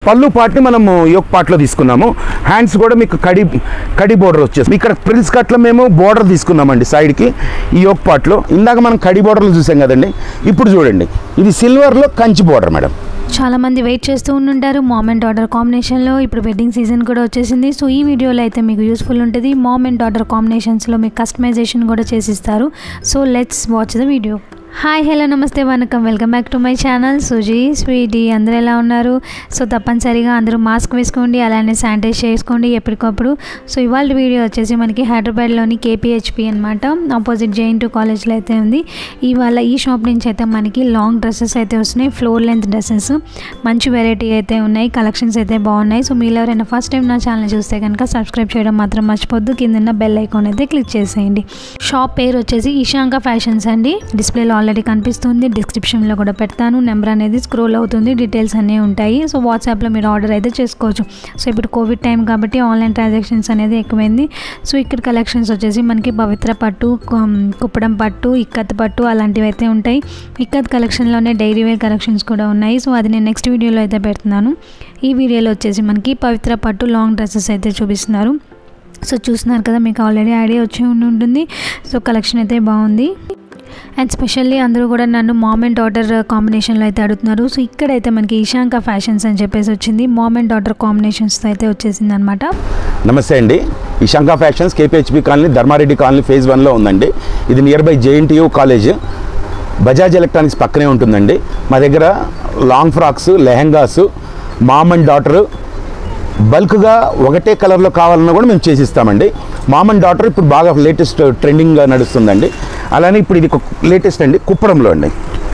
పళ్ళు పార్ట్ని మనము యోక్ పార్ట్లో తీసుకున్నాము హ్యాండ్స్ కూడా మీకు కడి కడి బోర్డర్ వచ్చేసి ఇక్కడ ప్రిల్స్ కట్లో మేము బోర్డర్ తీసుకున్నామండి సైడ్కి ఈ యోక్ పార్ట్లో ఇందాక మనం కడి బోర్డర్లు చూసాం కదండి ఇప్పుడు చూడండి ఇది సిల్వర్లో కంచి బోర్డర్ మేడం చాలా మంది వెయిట్ చేస్తూ ఉంటుంటారు మామ్ అండ్ డాటర్ కాంబినేషన్లో ఇప్పుడు వెడ్డింగ్ సీజన్ కూడా వచ్చేసింది సో ఈ వీడియోలో అయితే మీకు యూస్ఫుల్ ఉంటుంది మామ్ అండ్ డాటర్ కాంబినేషన్స్లో మీకు కస్టమైజేషన్ కూడా చేసిస్తారు so let's watch the video hi hello నమస్తే వనకం welcome back to my channel Suji sweety అందరూ ఎలా ఉన్నారు సో తప్పనిసరిగా అందరూ మాస్క్ వేసుకోండి అలానే శానిటైజ్ చేసుకోండి ఎప్పటికప్పుడు సో ఇవాళ వీడియో వచ్చేసి మనకి హైదరాబాద్లోని కేపీహెచ్పి అనమాట ఆపోజిట్ జైన్ టూ కాలేజ్లో అయితే ఉంది ఇవాళ ఈ షాప్ నుంచి అయితే మనకి లాంగ్ డ్రెస్సెస్ అయితే వస్తున్నాయి ఫ్లోర్ లెంత్ డ్రెస్సెస్ మంచి వెరైటీ అయితే ఉన్నాయి కలెక్షన్స్ అయితే బాగున్నాయి సో మీరు ఎవరైనా ఫస్ట్ టైం నా ఛానల్ చూస్తే కనుక సబ్స్క్రైబ్ చేయడం మాత్రం మర్చిపోద్దు కింద బెల్ ఐకాన్ అయితే క్లిక్ చేసేయండి షాప్ పేరు వచ్చేసి ఇషాంక ఫ్యాషన్స్ అండి డిస్ప్లేలో ఆల్రెడీ కనిపిస్తుంది డిస్క్రిప్షన్లో కూడా పెడతాను నెంబర్ అనేది స్క్రోల్ అవుతుంది డీటెయిల్స్ అన్నీ ఉంటాయి సో వాట్సాప్లో మీరు ఆర్డర్ అయితే చేసుకోవచ్చు సో ఇప్పుడు కోవిడ్ టైం కాబట్టి ఆన్లైన్ ట్రాన్సాక్షన్స్ అనేది ఎక్కువైంది సో ఇక్కడ కలెక్షన్స్ వచ్చేసి మనకి పవిత్ర పట్టు కుం- కుప్పడం పట్టు ఇక్కత్ పట్టు అలాంటివి అయితే ఉంటాయి ఇక్కత్ కలెక్షన్లోనే డైరీ వేర్ కలెక్షన్స్ కూడా ఉన్నాయి సో అది నేను నెక్స్ట్ వీడియోలో అయితే పెడుతున్నాను ఈ వీడియోలో వచ్చేసి మనకి పవిత్ర పట్టు లాంగ్ డ్రెస్సెస్ అయితే చూపిస్తున్నారు సో చూస్తున్నారు కదా మీకు ఆల్రెడీ ఐడియా వచ్చి ఉండి ఉంటుంది సో కలెక్షన్ అయితే బాగుంది అండ్ స్పెషల్లీ అందరూ కూడా నన్ను మామ్ అండ్ డాటర్ కాంబినేషన్లో అయితే అడుగుతున్నారు సో ఇక్కడైతే మనకి ఇషాంక ఫ్యాషన్స్ అని చెప్పేసి వచ్చింది మామ్ అండ్ డాటర్ కాంబినేషన్స్తో అయితే వచ్చేసింది అనమాట నమస్తే అండి ఈ Shanka fashions KPHB colony Dharmareddy colony phase వన్లో ఉందండి ఇది near by JNTU college Bajaj electronics పక్కనే ఉంటుందండి మా దగ్గర long frocks lehengas mom and daughter బల్క్గా ఒకటే కలర్లో కావాలన్నా కూడా మేము చేసిస్తామండి మామ్ అండ్ డాటర్ ఇప్పుడు బాగా లేటెస్ట్ ట్రెండింగ్గా నడుస్తుందండి అలానే ఇప్పుడు ఇది లేటెస్ట్ అండి కుప్పడంలో అండి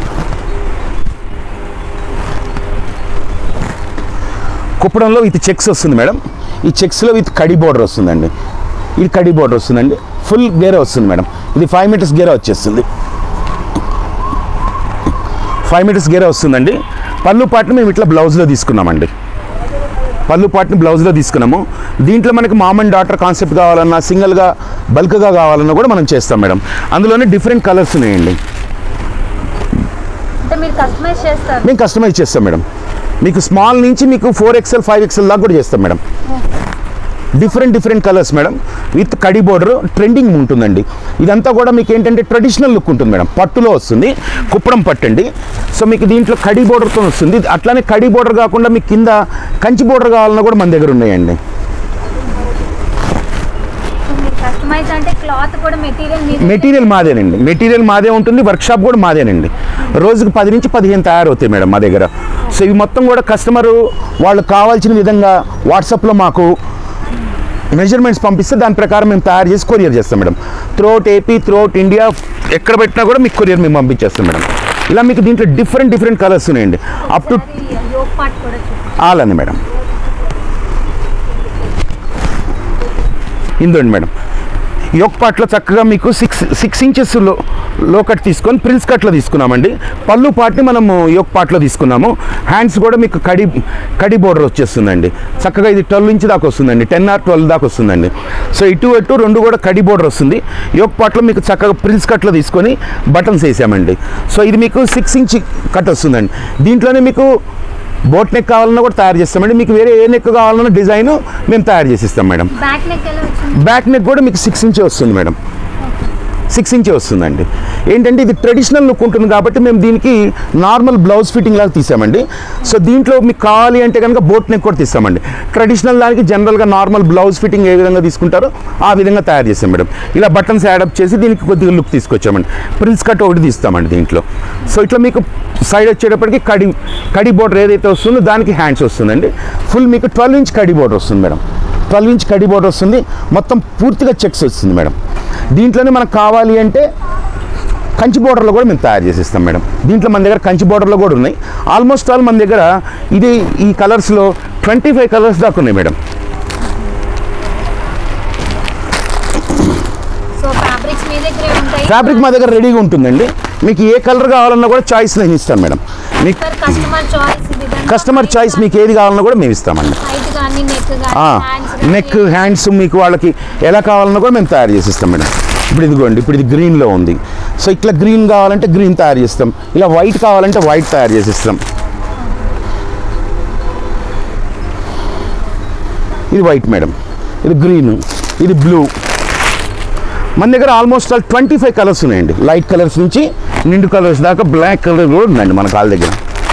కుప్పడంలో విత్ చెక్స్ వస్తుంది మేడం ఈ చెక్స్లో విత్ కడి బోర్డర్ వస్తుందండి ఇది కడి బోర్డర్ వస్తుందండి ఫుల్ గేర వస్తుంది మేడం ఇది ఫైవ్ మీటర్స్ గేర వచ్చేస్తుంది ఫైవ్ మీటర్స్ గేర వస్తుందండి పళ్ళు పాటను మేము ఇట్లా బ్లౌజ్లో తీసుకున్నామండి పళ్ళు పాటని బ్లౌజ్లో తీసుకున్నాము దీంట్లో మనకి మామ్ అండ్ డాటర్ కాన్సెప్ట్ కావాలన్నా సింగిల్గా బల్క్గా కావాలన్నా కూడా మనం చేస్తాం మేడం అందులోనే డిఫరెంట్ కలర్స్ ఉన్నాయండి అంటే మీరు కస్టమైజ్ చేస్తారు మేము కస్టమైజ్ చేస్తాం మేడం మీకు స్మాల్ నుంచి మీకు ఫోర్ ఎక్స్ఎల్ ఫైవ్ ఎక్స్ఎల్ దాకా కూడా చేస్తాం madam different different colours madam with కడి బోర్డర్ ట్రెండింగ్ ఉంటుందండి ఇదంతా కూడా మీకు ఏంటంటే ట్రెడిషనల్ లుక్ ఉంటుంది మేడం పట్టులో వస్తుంది కుప్పడం పట్టు అండి సో మీకు దీంట్లో కడి బోర్డర్తో వస్తుంది అట్లానే కడి బోర్డర్ కాకుండా మీకు కింద కంచి బోర్డర్ కావాలన్నా కూడా మన దగ్గర ఉన్నాయండి కస్టమైజ్ అంటే క్లాత్ కూడా మెటీరియల్ మెటీరియల్ మాదేనండి మెటీరియల్ మాదే ఉంటుంది వర్క్షాప్ కూడా మాదేనండి రోజుకి పది నుంచి పదిహేను తయారవుతాయి మేడం మా దగ్గర సో ఇవి మొత్తం కూడా కస్టమరు వాళ్ళు కావాల్సిన విధంగా వాట్సాప్లో మాకు మెజర్మెంట్స్ పంపిస్తే దాని ప్రకారం మేము తయారు చేసి కొరియర్ చేస్తాం madam throughout AP throughout India ఎక్కడ పెట్టినా కూడా మీకు కొరియర్ మేము పంపించేస్తాం మేడం ఇలా మీకు దీంట్లో డిఫరెంట్ డిఫరెంట్ కలర్స్ ఉన్నాయండి అప్ టు యోగ్ పార్ట్ కూడా ఆల్ అని మేడం ఇందండి మేడం యోక్ పాట్లో చక్కగా మీకు సిక్స్ సిక్స్ ఇంచెస్ లో లో కట్ తీసుకొని ప్రిన్స్ కట్లో తీసుకున్నామండి పళ్ళు పాట్ని మనము యోక్ పాట్లో తీసుకున్నాము హ్యాండ్స్ కూడా మీకు కడి కడి బోర్డర్ వచ్చేస్తుందండి చక్కగా ఇది ట్వెల్వ్ ఇంచ్ దాకా వస్తుందండి టెన్ ఆర్ ట్వెల్వ్ దాకా వస్తుందండి సో ఇటు అటు రెండు కూడా కడి బోర్డర్ వస్తుంది యోక్ పాట్లో మీకు చక్కగా ప్రిన్స్ కట్లో తీసుకొని బటన్స్ వేసామండి సో ఇది మీకు సిక్స్ ఇంచ్ కట్ వస్తుందండి దీంట్లోనే మీకు బోట్ నెక్ కావాలన్నా కూడా తయారు చేస్తామండి మీకు వేరే ఏ నెక్ కావాలన్నా డిజైన్ మేము తయారు చేసి ఇస్తాం మేడం బ్యాక్ నెక్ ఎలా వచ్చింది బ్యాక్ నెక్ కూడా మీకు సిక్స్ ఇంచే వస్తుంది మేడం సిక్స్ ఇంచే వస్తుందండి ఏంటంటే ఇది ట్రెడిషనల్ లుక్ ఉంటుంది కాబట్టి మేము దీనికి నార్మల్ బ్లౌజ్ ఫిట్టింగ్ లాగా తీసామండి సో దీంట్లో మీకు కావాలి అంటే కనుక బోట్ నెక్ కూడా తీస్తామండి ట్రెడిషనల్ దానికి జనరల్గా నార్మల్ బ్లౌజ్ ఫిట్టింగ్ ఏ విధంగా తీసుకుంటారో ఆ విధంగా తయారు చేస్తాం మేడం ఇలా బటన్స్ యాడప్ చేసి దీనికి కొద్దిగా లుక్ తీసుకొచ్చామండి ప్రిన్స్ కట్ ఒకటి తీస్తామండి దీంట్లో సో ఇట్లా మీకు సైడ్ వచ్చేటప్పటికి కడి కడి బోర్డర్ ఏదైతే వస్తుందో దానికి హ్యాండ్స్ వస్తుందండి ఫుల్ మీకు ట్వెల్వ్ ఇంచ్ కడి బోర్డర్ వస్తుంది మేడం ట్వెల్వ్ ఇంచ్ కడి బోర్డర్ వస్తుంది మొత్తం పూర్తిగా చెక్స్ వస్తుంది మేడం దీంట్లోనే మనకు కావాలి అంటే కంచి బోర్డర్లో కూడా మేము తయారు చేసిస్తాం మేడం దీంట్లో మన దగ్గర కంచి బోర్డర్లో కూడా ఉన్నాయి ఆల్మోస్ట్ ఆల్ మన దగ్గర ఇది ఈ కలర్స్లో ట్వంటీ ఫైవ్ కలర్స్ దాకా ఉన్నాయి మేడం సో ఫ్యాబ్రిక్స్ మీ దగ్గరే ఉంటాయి ఫ్యాబ్రిక్ మా దగ్గర రెడీగా ఉంటుందండి మీకు ఏ కలర్ కావాలన్నా కూడా చాయిస్ నేను ఇస్తాను మేడం మీకు కస్టమర్ చాయిస్ కస్టమర్ చాయిస్ మీకు ఏది కావాలన్నా కూడా మేము ఇస్తామండి హైట్ కానీ నెక్ కానీ హ్యాండ్స్ నెక్ హ్యాండ్స్ మీకు వాళ్ళకి ఎలా కావాలన్నా కూడా మేము తయారు చేసి ఇస్తాం మేడం ఇప్పుడు ఇదిగోండి ఇప్పుడు ఇది గ్రీన్లో ఉంది సో ఇట్లా గ్రీన్ కావాలంటే గ్రీన్ తయారు చేస్తాం ఇలా వైట్ కావాలంటే వైట్ తయారు చేసి ఇస్తాం ఇది వైట్ మేడం ఇది గ్రీన్ ఇది బ్లూ మన దగ్గర almost all twenty five colours ఉన్నాయండి లైట్ కలర్స్ నుంచి నిండు కలర్స్ దాకా బ్లాక్ కలర్ కూడా ఉందండి మన కాళ్ళ దగ్గర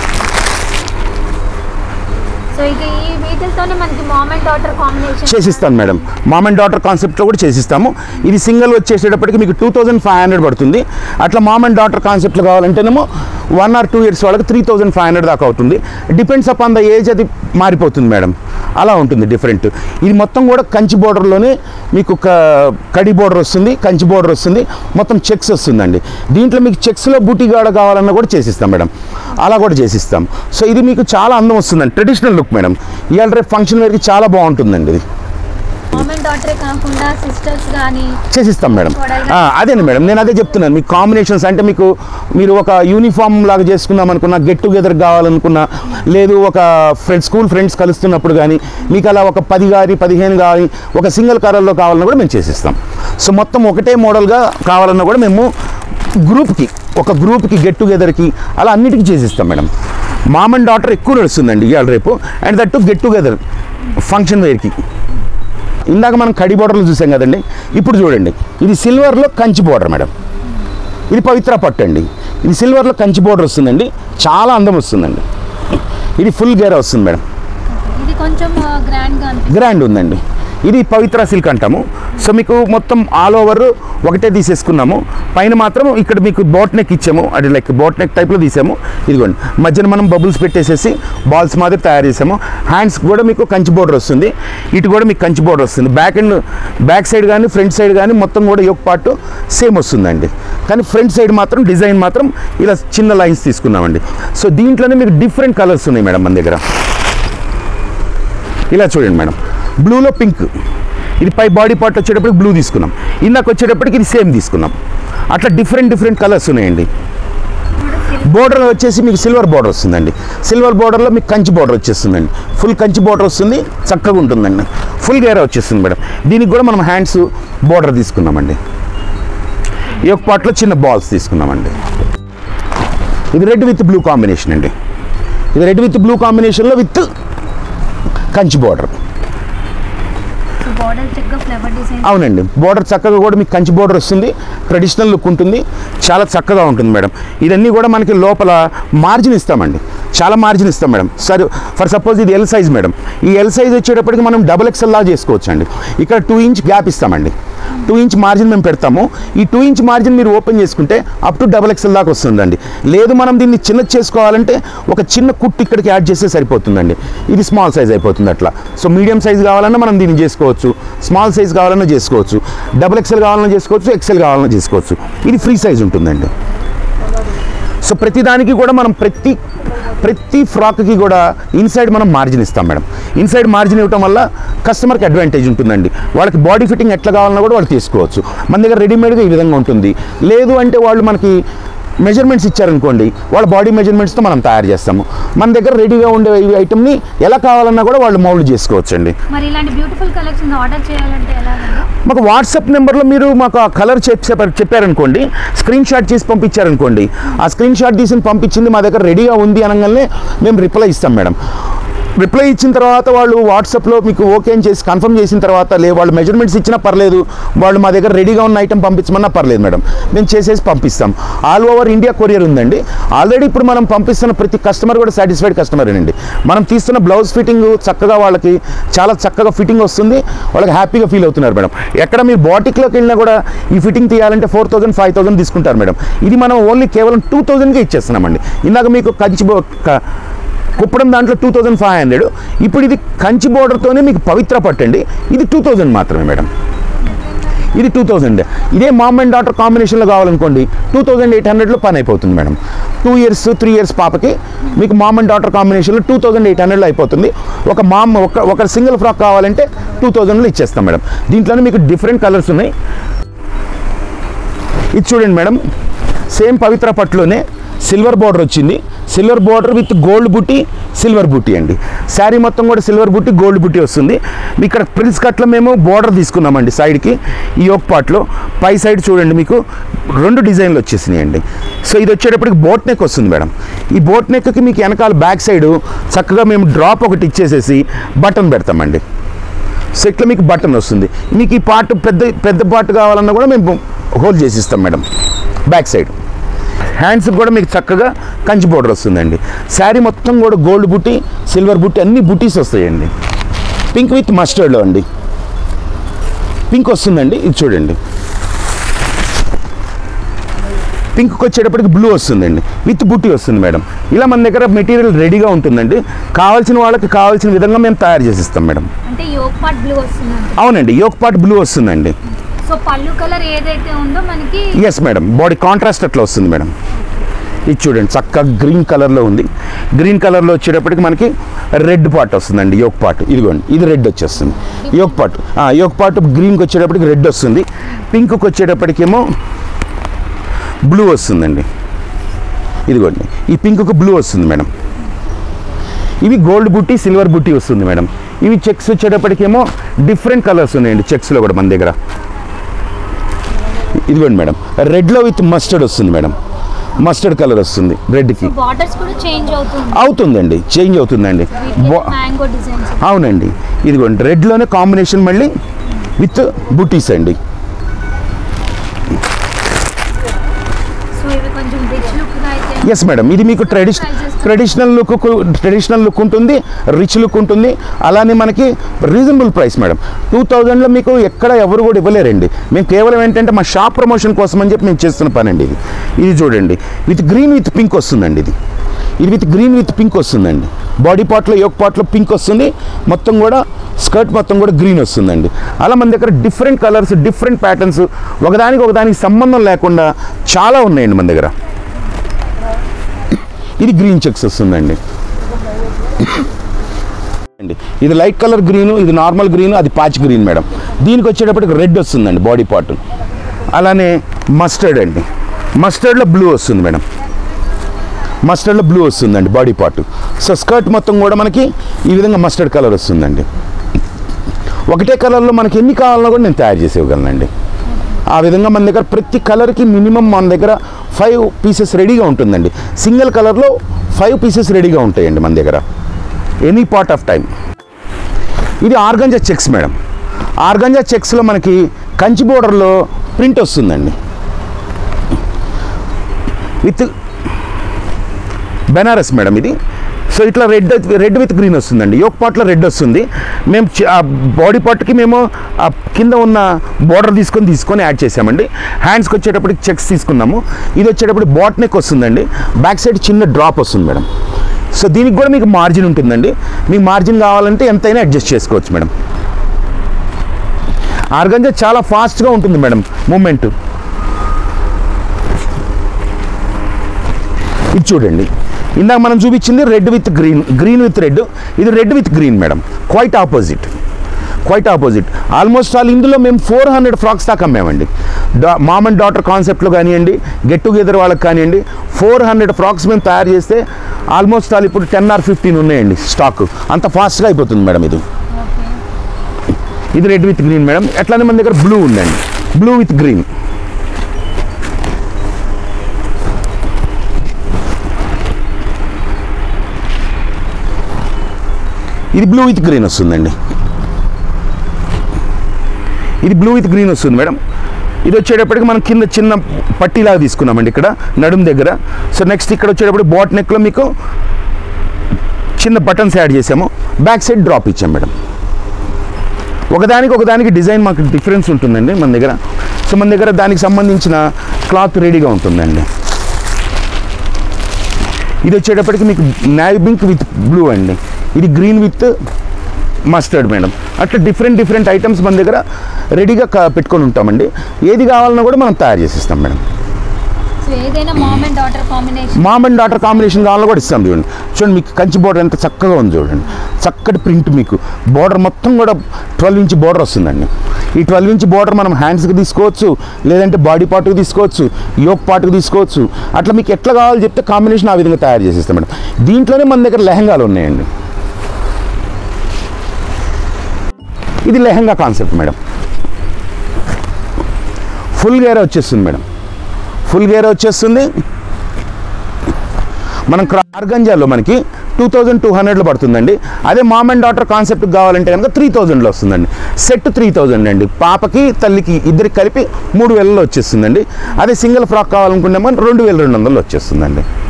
సో ఇక ఈ వీటితోనే మనకి మామ్ అండ్ డాటర్ కాంబినేషన్ చేసిస్తాను మేడం మామ్ అండ్ డాటర్ కాన్సెప్ట్లో కూడా చేసిస్తాము ఇది సింగిల్ వచ్చేసేటప్పటికి మీకు టూ థౌజండ్ ఫైవ్ హండ్రెడ్ పడుతుంది అట్లా మామ్ అండ్ డాటర్ కాన్సెప్ట్లో కావాలంటేనేమో వన్ ఆర్ టూ ఇయర్స్ వాళ్ళకి త్రీ థౌజండ్ ఫైవ్ హండ్రెడ్ దాకా అవుతుంది డిపెండ్స్ అపాన్ ద ఏజ్ అది మారిపోతుంది మేడం అలా ఉంటుంది డిఫరెంట్ ఇది మొత్తం కూడా కంచి బోర్డర్లోనే మీకు ఒక కడి బోర్డర్ వస్తుంది కంచి బోర్డర్ వస్తుంది మొత్తం చెక్స్ వస్తుందండి దీంట్లో మీకు చెక్స్లో బూటీగాడ కావాలన్నా కూడా చేసిస్తాం మేడం అలా కూడా చేసిస్తాం సో ఇది మీకు చాలా అందం వస్తుందండి ట్రెడిషనల్ లుక్ మేడం ఇవాళ రేపు ఫంక్షన్ వేర్కి చాలా బాగుంటుందండి ఇది మామ్ అండ్ డాటరే కాకుండా సిస్టర్స్ కానీ చేసిస్తాం మేడం ఆ, అదేనండి మేడం నేను అదే చెప్తున్నాను మీకు కాంబినేషన్స్ అంటే మీకు మీరు ఒక యూనిఫామ్ లాగా చేసుకుందాం అనుకున్నా గెట్ టుగెదర్ కావాలనుకున్నా లేదు ఒక ఫ్రెండ్స్ స్కూల్ ఫ్రెండ్స్ కలుస్తున్నప్పుడు కానీ మీకు అలా ఒక పది కానీ పదిహేను కానీ ఒక సింగిల్ కలర్లో కావాలన్నా కూడా మేము చేసిస్తాం సో మొత్తం ఒకటే మోడల్గా కావాలన్నా కూడా మేము గ్రూప్కి ఒక గ్రూప్కి గెట్ టుగెదర్కి అలా అన్నిటికీ చేసిస్తాం మేడం మామ్ అండ్ డాటర్ ఎక్కువ నడుస్తుందండి ఇవాళ రేపు and that to get together function వేర్కి ఇందాక మనం కడి బోర్డర్లు చూసాం కదండి ఇప్పుడు చూడండి ఇది సిల్వర్లో కంచి బోర్డర్ మేడం ఇది పవిత్ర పట్టు అండి ఇది సిల్వర్లో కంచి బోర్డర్ వస్తుందండి చాలా అందం వస్తుందండి ఇది ఫుల్ గేర్ వస్తుంది మేడం ఇది కొంచెం గ్రాండ్గా అనిపిస్తుంది గ్రాండ్ ఉందండి ఇది పవిత్ర సిల్క్ అంటాము సో మీకు మొత్తం ఆల్ ఓవర్ ఒకటే తీసేసుకున్నాము పైన మాత్రం ఇక్కడ మీకు బోట్ నెక్ ఇచ్చాము అది లైక్ బోట్ నెక్ టైప్లో తీసాము ఇదిగోండి మధ్యన మనం బబుల్స్ పెట్టేసేసి బాల్స్ మాదిరి తయారు చేసాము హ్యాండ్స్ కూడా మీకు కంచి బోర్డర్ వస్తుంది ఇటు కూడా మీకు కంచి బోర్డర్ వస్తుంది బ్యాక్ అండ్ బ్యాక్ సైడ్ కానీ ఫ్రంట్ సైడ్ కానీ మొత్తం కూడా యొక్క పార్ట్ సేమ్ వస్తుందండి కానీ ఫ్రంట్ సైడ్ మాత్రం డిజైన్ మాత్రం ఇలా చిన్న లైన్స్ తీసుకున్నామండి సో దీంట్లోనే మీకు డిఫరెంట్ కలర్స్ ఉన్నాయి మేడం మన దగ్గర ఇలా చూడండి మేడం బ్లూలో పింక్ ఇది పై బాడీ పార్ట్ వచ్చేటప్పటికి బ్లూ తీసుకున్నాం ఇందాక వచ్చేటప్పటికి ఇది సేమ్ తీసుకున్నాం అట్లా డిఫరెంట్ డిఫరెంట్ కలర్స్ ఉన్నాయండి బోర్డర్ వచ్చేసి మీకు సిల్వర్ బోర్డర్ వస్తుందండి సిల్వర్ బోర్డర్లో మీకు కంచి బోర్డర్ వచ్చేస్తుందండి ఫుల్ కంచి బోర్డర్ వస్తుంది చక్కగా ఉంటుందండి ఫుల్ గేర్ వచ్చేస్తుంది మేడం దీనికి కూడా మనం హ్యాండ్స్ బోర్డర్ తీసుకున్నామండి ఈ యొక్క పార్ట్లో చిన్న బాల్స్ తీసుకున్నామండి ఇది రెడ్ విత్ బ్లూ కాంబినేషన్ అండి ఇది రెడ్ విత్ బ్లూ కాంబినేషన్లో విత్ కంచి బోర్డర్ బార్డర్ చక్కగా ఫ్లవర్ డిజైన్ అవునండి బోర్డర్ చక్కగా కూడా మీకు కంచి బోర్డర్ వస్తుంది ట్రెడిషనల్ లుక్ ఉంటుంది చాలా చక్కగా ఉంటుంది మేడం ఇదన్నీ కూడా మనకి లోపల మార్జిన్ ఇస్తామండి చాలా మార్జిన్ ఇస్తాం మేడం సరే ఫర్ సపోజ్ ఇది ఎల్ సైజ్ మేడం ఈ ఎల్ సైజ్ వచ్చేటప్పటికి మనం డబుల్ ఎక్స్ఎల్ లా చేసుకోవచ్చు అండి ఇక్కడ టూ ఇంచ్ గ్యాప్ ఇస్తామండి టూ ఇంచ్ మార్జిన్ మేము పెడతాము ఈ టూ ఇంచ్ మార్జిన్ మీరు ఓపెన్ చేసుకుంటే అప్ టు డబుల్ ఎక్స్ఎల్ దాకా వస్తుందండి లేదు మనం దీన్ని చిన్నది చేసుకోవాలంటే ఒక చిన్న కుట్టు ఇక్కడికి యాడ్ చేస్తే సరిపోతుందండి ఇది స్మాల్ సైజ్ అయిపోతుంది అట్లా సో మీడియం సైజ్ కావాలన్నా మనం దీన్ని చేసుకోవచ్చు స్మాల్ సైజ్ కావాలన్నా చేసుకోవచ్చు డబుల్ ఎక్స్ఎల్ కావాలన్నా చేసుకోవచ్చు ఎక్స్ఎల్ కావాలన్నా చేసుకోవచ్చు ఇది ఫ్రీ సైజ్ ఉంటుందండి సో ప్రతి దానికి కూడా మనం ప్రతి ప్రతి ఫ్రాక్కి కూడా ఇన్సైడ్ మనం మార్జిన్ ఇస్తాం మేడం ఇన్సైడ్ మార్జిన్ ఇవ్వటం వల్ల కస్టమర్కి అడ్వాంటేజ్ ఉంటుందండి వాళ్ళకి బాడీ ఫిట్టింగ్ ఎట్లా కావాలన్నా కూడా వాళ్ళు తీసుకోవచ్చు మన దగ్గర రెడీమేడ్గా ఈ విధంగా ఉంటుంది లేదు అంటే వాళ్ళు మనకి మెజర్మెంట్స్ ఇచ్చారనుకోండి వాళ్ళ బాడీ మెజర్మెంట్స్తో మనం తయారు చేస్తాము మన దగ్గర రెడీగా ఉండే ఈ ఐటమ్ని ఎలా కావాలన్నా కూడా వాళ్ళు మౌల్డ్ చేసుకోవచ్చండి మరి ఇలాంటి బ్యూటిఫుల్ కలెక్షన్ ఆర్డర్ చేయాలంటే ఎలాగండి మాకు వాట్సాప్ నెంబర్లో మీరు మాకు ఆ కలర్ చెప్పారు చెప్పారనుకోండి స్క్రీన్ షాట్ చేసి పంపించారనుకోండి ఆ స్క్రీన్ షాట్ తీసి పంపించింది మా దగ్గర రెడీగా ఉంది అనగానే మేము రిప్లై ఇస్తాం మేడం రిప్లై ఇచ్చిన తర్వాత వాళ్ళు వాట్సాప్లో మీకు ఓకే అని చేసి కన్ఫర్మ్ చేసిన తర్వాత లే వాళ్ళు మెజర్మెంట్స్ ఇచ్చినా పర్లేదు వాళ్ళు మా దగ్గర రెడీగా ఉన్న ఐటమ్ పంపించమన్నా పర్లేదు మేడం మేము చేసేసి పంపిస్తాం ఆల్ ఓవర్ ఇండియా కొరియర్ ఉందండి ఆల్రెడీ ఇప్పుడు మనం పంపిస్తున్న ప్రతి కస్టమర్ కూడా సాటిస్ఫైడ్ కస్టమరేనండి మనం తీస్తున్న బ్లౌజ్ ఫిట్టింగ్ చక్కగా వాళ్ళకి చాలా చక్కగా ఫిట్టింగ్ వస్తుంది వాళ్ళకి హ్యాపీగా ఫీల్ అవుతున్నారు మేడం ఎక్కడ మీరు బాటిక్లోకి వెళ్ళినా కూడా ఈ ఫిట్టింగ్ తీయాలంటే ఫోర్ థౌసండ్ ఫైవ్ థౌసండ్ తీసుకుంటారు మేడం ఇది మనం ఓన్లీ కేవలం టూ థౌసండ్కే ఇచ్చేస్తున్నామండి ఇందాక మీకు కంచి బో- క- కుప్పడం దాంట్లో టూ థౌజండ్ ఫైవ్ హండ్రెడ్ ఇప్పుడు ఇది కంచి బోర్డర్తోనే మీకు పవిత్ర పట్టండి ఇది టూ థౌజండ్ మాత్రమే మేడం ఇది టూ థౌజండ్ ఇదే మామ్ అండ్ డాటర్ కాంబినేషన్లో కావాలనుకోండి టూ థౌజండ్ ఎయిట్ హండ్రెడ్లో పని అయిపోతుంది madam two years three years పాపకి మీకు మామ్ అండ్ డాటర్ కాంబినేషన్లో టూ థౌజండ్ ఎయిట్ హండ్రెడ్లో అయిపోతుంది ఒక మామ్ ఒక ఒక సింగిల్ ఫ్రాక్ కావాలంటే టూ థౌజండ్లో ఇచ్చేస్తాం మేడం దీంట్లోనే మీకు డిఫరెంట్ కలర్స్ ఉన్నాయి ఇది చూడండి మేడం సేమ్ పవిత్ర పట్టులోనే సిల్వర్ బార్డర్ వచ్చింది సిల్వర్ బార్డర్ విత్ గోల్డ్ బుట్టి సిల్వర్ బుట్టి అండి శారీ మొత్తం కూడా సిల్వర్ బుట్టి గోల్డ్ బుట్టి వస్తుంది మీ ఇక్కడ ప్రిన్స్ కట్లో మేము బార్డర్ తీసుకున్నామండి సైడ్కి ఈ యోక్ పార్ట్లో పై సైడ్ చూడండి మీకు రెండు డిజైన్లు వచ్చేసినాయి అండి సో ఇది వచ్చేటప్పటికి బోట్ నెక్ వస్తుంది మేడం ఈ బోట్ నెక్కి మీకు వెనకాల బ్యాక్ సైడ్ చక్కగా మేము డ్రాప్ ఒకటి ఇచ్చేసేసి బటన్ పెడతామండి సో ఇట్లా మీకు బటన్ వస్తుంది మీకు ఈ పార్ట్ పెద్ద పెద్ద పార్ట్ కావాలన్నా కూడా మేము హోల్డ్ చేసి ఇస్తాం మేడం బ్యాక్ సైడ్ హ్యాండ్స్ కూడా మీకు చక్కగా కంచి బోర్డర్ వస్తుందండి శారీ మొత్తం కూడా గోల్డ్ బుట్టి సిల్వర్ బుట్టి అన్ని బుటీస్ వస్తాయండి పింక్ విత్ మస్టర్డ్లో అండి పింక్ వస్తుందండి ఇది చూడండి పింక్కి వచ్చేటప్పటికి బ్లూ వస్తుందండి విత్ బుట్టి వస్తుంది మేడం ఇలా మన దగ్గర మెటీరియల్ రెడీగా ఉంటుందండి కావాల్సిన వాళ్ళకి కావాల్సిన విధంగా మేము తయారు చేసి ఇస్తాం మేడం అంటే యోగ్ పార్ట్ బ్లూ వస్తుందండి అవునండి యోక్ పార్ట్ బ్లూ వస్తుందండి సో పళ్ళు కలర్ ఏదైతే ఉందో మనకి ఎస్ మేడం బాడీ కాంట్రాస్ట్ అట్లా వస్తుంది మేడం ఇది చూడండి చక్కగా గ్రీన్ కలర్లో ఉంది గ్రీన్ కలర్లో వచ్చేటప్పటికి మనకి రెడ్ పార్ట్ వస్తుందండి యోక్ పార్ట్ ఇదిగోండి ఇది రెడ్ వచ్చేస్తుంది యోక్ పార్ట్ యోక్ పార్ట్ గ్రీన్కి వచ్చేటప్పటికి రెడ్ వస్తుంది పింక్కి వచ్చేటప్పటికేమో బ్లూ వస్తుందండి ఇదిగోండి ఈ పింక్కి బ్లూ వస్తుంది మేడం ఇవి గోల్డ్ బుట్టి సిల్వర్ బుట్టి వస్తుంది మేడం ఇవి చెక్స్ వచ్చేటప్పటికేమో డిఫరెంట్ కలర్స్ ఉన్నాయండి చెక్స్లో కూడా మన దగ్గర ఇదిగోండి మేడం రెడ్లో విత్ మస్టర్డ్ వస్తుంది మేడం మస్టర్డ్ కలర్ వస్తుంది రెడ్కి బార్డర్స్ కూడా చేంజ్ అవుతుంది అవుతుందండి చేంజ్ అవుతుందండి బా- మ్యాంగో డిజైన్స్ అవునండి ఇదిగోండి రెడ్లోనే కాంబినేషన్ మళ్ళీ విత్ బుటీస్ అండి సో ఇవి కొంచెం రిచ్ లుక్ గా అయితే ఎస్ మేడం ఇది మీకు traditional traditional look traditional look ఉంటుంది రిచ్ లుక్ ఉంటుంది అలానే మనకి రీజనబుల్ ప్రైస్ మేడం టూ థౌజండ్లో మీకు ఎక్కడ ఎవరు కూడా ఇవ్వలేరండి మేము కేవలం ఏంటంటే మా షాప్ ప్రమోషన్ కోసం అని చెప్పి మేము చేస్తున్న పని అండి ఇది ఇది చూడండి విత్ గ్రీన్ విత్ పింక్ వస్తుందండి ఇది ఇది విత్ గ్రీన్ విత్ పింక్ వస్తుందండి బాడీ పార్ట్లో యోక్ పార్ట్లో పింక్ వస్తుంది మొత్తం కూడా స్కర్ట్ మొత్తం కూడా గ్రీన్ వస్తుందండి అలా మన దగ్గర డిఫరెంట్ కలర్స్ డిఫరెంట్ ప్యాటర్న్స్ ఒకదానికి ఒకదానికి సంబంధం లేకుండా చాలా ఉన్నాయండి మన దగ్గర ఇది గ్రీన్ చెక్స్ వస్తుందండి అండి ఇది లైట్ కలర్ గ్రీన్ ఇది నార్మల్ గ్రీన్ అది పాచ్ గ్రీన్ మేడం దీనికి వచ్చేటప్పటికి రెడ్ వస్తుందండి బాడీ పార్ట్ అలానే మస్టర్డ్ అండి మస్టర్డ్లో బ్లూ వస్తుంది మేడం మస్టర్డ్లో బ్లూ వస్తుందండి బాడీ పార్ట్ సో స్కర్ట్ మొత్తం కూడా మనకి ఈ విధంగా మస్టర్డ్ కలర్ వస్తుందండి ఒకటే కలర్లో మనకి ఎన్ని కావాలన్నా కూడా నేను తయారు చేసి ఇవ్వగలనండి ఆ విధంగా మన దగ్గర ప్రతి కలర్కి మినిమం మన దగ్గర ఫైవ్ పీసెస్ రెడీగా ఉంటుందండి సింగిల్ కలర్లో ఫైవ్ పీసెస్ రెడీగా ఉంటాయండి మన దగ్గర ఎనీ పార్ట్ ఆఫ్ టైం ఇది ఆర్గంజా చెక్స్ మేడం ఆర్గంజా చెక్స్లో మనకి కంచి బోర్డర్లో ప్రింట్ వస్తుందండి విత్ బెనారస్ మేడం ఇది సో ఇట్లా రెడ్ రెడ్ విత్ గ్రీన్ వస్తుందండి యోక్ పార్ట్లో రెడ్ వస్తుంది మేము చి- ఆ బాడీ పార్ట్కి మేము ఆ కింద ఉన్న బార్డర్ తీసుకొని తీసుకొని యాడ్ చేసామండి హ్యాండ్స్కి వచ్చేటప్పటికి చెక్స్ తీసుకున్నాము ఇది వచ్చేటప్పుడు బాట్ నెక్ వస్తుందండి బ్యాక్ సైడ్ చిన్న డ్రాప్ వస్తుంది మేడం సో దీనికి కూడా మీకు మార్జిన్ ఉంటుందండి మీకు మార్జిన్ కావాలంటే ఎంతైనా అడ్జస్ట్ చేసుకోవచ్చు మేడం ఆర్గంజా చాలా ఫాస్ట్గా ఉంటుంది మేడం మూమెంట్ ఇది చూడండి ఇందాక మనం చూపించింది red with green green with red ఇది red with green madam quite opposite quite opposite almost all ఇందులో మేము ఫోర్ హండ్రెడ్ ఫ్రాక్స్ దాకా అమ్మామండి డా మామ్ అండ్ డాటర్ కాన్సెప్ట్లో కానివ్వండి గెట్ టుగెదర్ వాళ్ళకి కానివ్వండి ఫోర్ హండ్రెడ్ ఫ్రాక్స్ మేము తయారు చేస్తే ఆల్మోస్ట్ ఆల్ ఇప్పుడు టెన్ ఆర్ ఫిఫ్టీన్ ఉన్నాయండి స్టాక్ అంత ఫాస్ట్గా అయిపోతుంది మేడం ఇది ఇది రెడ్ విత్ గ్రీన్ మేడం ఎట్లానే మన దగ్గర బ్లూ ఉందండి బ్లూ విత్ గ్రీన్ ఇది బ్లూ విత్ గ్రీన్ వస్తుందండి ఇది బ్లూ విత్ గ్రీన్ వస్తుంది మేడం ఇది వచ్చేటప్పటికి మనం కింద చిన్న పట్టీలాగా తీసుకున్నామండి ఇక్కడ నడుము దగ్గర సో నెక్స్ట్ ఇక్కడ వచ్చేటప్పుడు బాట్ నెక్లో మీకు చిన్న బటన్స్ యాడ్ చేసాము బ్యాక్ సైడ్ డ్రాప్ ఇచ్చాం మేడం ఒకదానికి ఒకదానికి డిజైన్ మాకు డిఫరెన్స్ ఉంటుందండి మన దగ్గర సో మన దగ్గర దానికి సంబంధించిన క్లాత్ రెడీగా ఉంటుందండి ఇది వచ్చేటప్పటికి మీకు నావీ పింక్ విత్ బ్లూ అండి ఇది గ్రీన్ విత్ మస్టర్డ్ మేడం అట్లా డిఫరెంట్ డిఫరెంట్ ఐటమ్స్ మన దగ్గర రెడీగా క- పెట్టుకొని ఉంటామండి ఏది కావాలన్నా కూడా మనం తయారు చేసి ఇస్తాం మేడం సో ఏదైనా mom and daughter combination mom and daughter combination కావాలో కూడా ఇస్తాం చూడండి చూడండి మీకు కంచి బోర్డర్ ఎంత చక్కగా ఉంది చూడండి చక్కటి ప్రింట్ మీకు బోర్డర్ మొత్తం కూడా ట్వెల్వ్ ఇంచ్ బోర్డర్ వస్తుందండి ఈ ట్వెల్వ్ ఇంచ్ బోర్డర్ మనం హ్యాండ్స్కి తీసుకోవచ్చు లేదంటే బాడీ పార్ట్కి తీసుకోవచ్చు యోక్ పార్ట్కి తీసుకోవచ్చు అట్లా మీకు ఎట్లా కావాలో చెప్తే కాంబినేషన్ ఆ విధంగా తయారు చేసేస్తాం మేడం దీంట్లోనే మన దగ్గర లెహంగాలు ఉన్నాయండి ఇది lehenga concept madam full gear వచ్చేస్తుంది మేడం ఫుల్ గేర్ వచ్చేస్తుంది మనం ఆర్గంజాలో మనకి టూ థౌజండ్ టూ హండ్రెడ్లో పడుతుందండి అదే మామ్ అండ్ డాటర్ కాన్సెప్ట్ కావాలంటే కనుక త్రీ థౌజండ్లో వస్తుందండి సెట్ త్రీ థౌజండ్ అండి పాపకి తల్లికి ఇద్దరికి కలిపి మూడు వేలలో వచ్చేస్తుందండి అదే సింగిల్ ఫ్రాక్ కావాలనుకుంటే రెండు వేల రెండు వందలు వచ్చేస్తుందండి